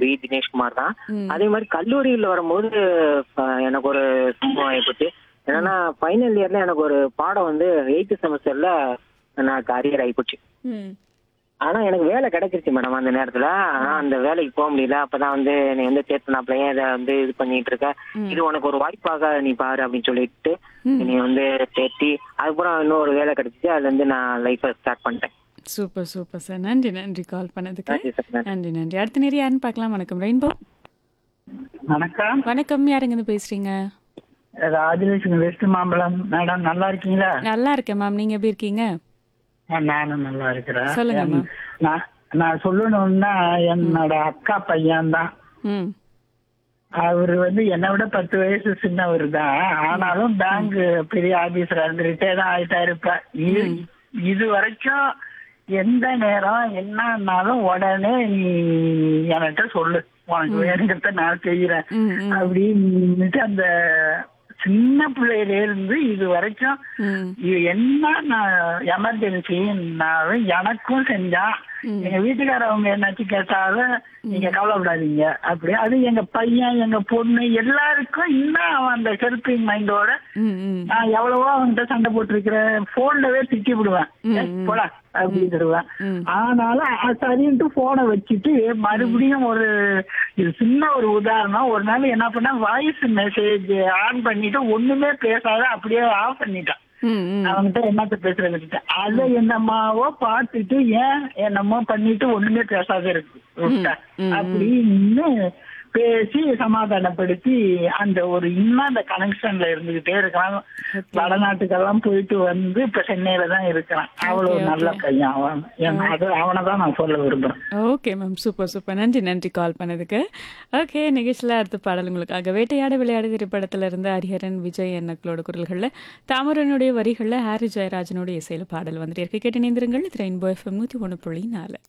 தம்பி தினேஷ்குமார் தான் ம். அதே மாதிரி கல்லூரியில் வரும்போது அஹ், எனக்கு ஒரு சம்பவம் ஆயிப்போச்சு என்னன்னா ஃபைனல் இயர்ல எனக்கு ஒரு பாடம் வந்து எயித்து செமஸ்டர்ல எனக்கு அரியர் ஆயிப்போச்சு ம். ஆனா எனக்கு வேலை கிடைச்சிருச்சு மேடம் அந்த நேரத்துல ஆனா அந்த வேலைக்கு போக முடியல அப்பதான் வந்து நீ வந்து சேர்த்துனாப்லயே இதை வந்து இது பண்ணிட்டு இருக்க ம். இது உனக்கு ஒரு வாய்ப்பாக நீ பாரு அப்படின்னு சொல்லிட்டு ம். நீ வந்து சேர்த்தி அதுக்கப்புறம் இன்னொரு வேலை கிடைச்சிச்சு அதுல இருந்து நான் லைஃபை ஸ்டார்ட் பண்ணிட்டேன் சூப்பர் சூப்பர் சார் நன்றி நன்றி கால் பண்ணதுக்கு Thank you, sir. நன்றி. நன்றி நன்றி அடுத்த நேரம் யாருன்னு பார்க்கலாம் வணக்கம் ரெயின்போ வணக்கம் வணக்கம் யாருங்க இருந்து பேசுறீங்க ராஜலட்சுமி வெஸ்ட் மாம்பழம் மேடம் நல்லா இருக்கீங்களா நல்லா இருக்கேன் மேம் நீங்க எப்படி இருக்கீங்க ஆ, நானும் நல்லா இருக்கிறேன் சொல்லுங்க, என்- மேம். நான் நான் சொல்லணும்னா என்னோட அக்கா பையன் தான் ம் அவரு வந்து என்னை விட பத்து வயசு சின்னவர் தான் ஆனாலும் பேங்க் பெரிய ஆபீசரா இருந்து ரிட்டையர் ஆயிட்டாரு இப்ப இது இது வரைக்கும் எந்த நேரம் என்னன்னாலும் உடனே நீ என்கிட்ட சொல்லு உனக்கு வேணுங்கிறத நான் செய்யறேன் ம் ம் அப்படின்னுட்டு அந்த சின்ன பிள்ளையில இருந்து இது வரைக்கும் ம் இது என்ன எமர்ஜென்சின்னாலும் எனக்கும் செஞ்சா எங்க வீட்டுக்காரவங்க என்னாச்சும் கேட்டாலும் நீங்க கவலைப்படாதீங்க அப்படி அது எங்க பையன் எங்க பொண்ணு எல்லாருக்கும் இன்னும் அவன் அந்த ஹெல்பிங் மைண்டோட ம் ம் நான் எவ்வளவோ அவன்கிட்ட சண்டை போட்டிருக்கிறேன் போன்லவே திட்டி விடுவேன் ஏய், போடா அப்படின்னுடுவேன் ம். ஆனாலும் அ- சரின்ட்டு போனை வச்சுட்டு மறுபடியும் ஒரு இது சின்ன ஒரு உதாரணம் ஒரு நாள் என்ன பண்ண வாய்ஸ் மெசேஜ் ஆன் பண்ணிட்டு ஒண்ணுமே பேசாத அப்படியே ஆஃப் பண்ணிட்டான் ம் ம் அவன்கிட்ட என்னத்த பேசுறது விட்டுட்டேன் அதை என்னம்மாவோ பார்த்துட்டு ஏன் என்னமோ பண்ணிட்டு ஒண்ணுமே பேசாத இருக்கு விட்டேன். ம், அப்படின்னு பேசி சமாதானப்படுத்தி அந்த ஒரு இன்னும் அந்த கனெக்ஷன்ல இருந்துகிட்டே இருக்கான் வடநாட்டுக்கெல்லாம் போயிட்டு வந்து இப்ப சென்னையில தான் இருக்கிறான் அவ்வளவு Okay, நல்ல okay. பையன் அவன் என் அது அவனை தான் நான் சொல்ல விரும்புறேன் ஓகே மேம் சூப்பர் சூப்பர் நன்றி நன்றி கால் பண்ணதுக்கு ஓகே நிகழ்ச்சியில் அடுத்த பாடல் உங்களுக்காக வேட்டையாட விளையாடு திரைப்படத்துல இருந்து ஹரிஹரன் விஜய் என்னக்களோட குரல்களில் தாமரனுடைய வரிகளில் ஹாரி ஜெயராஜனுடைய இசையில் பாடல் வந்துட்டு இருக்கு கேட்டு நேந்திரங்கள் ரெயின்போ எஃப்எம் நூற்றி ஒன்று புள்ளி நாலு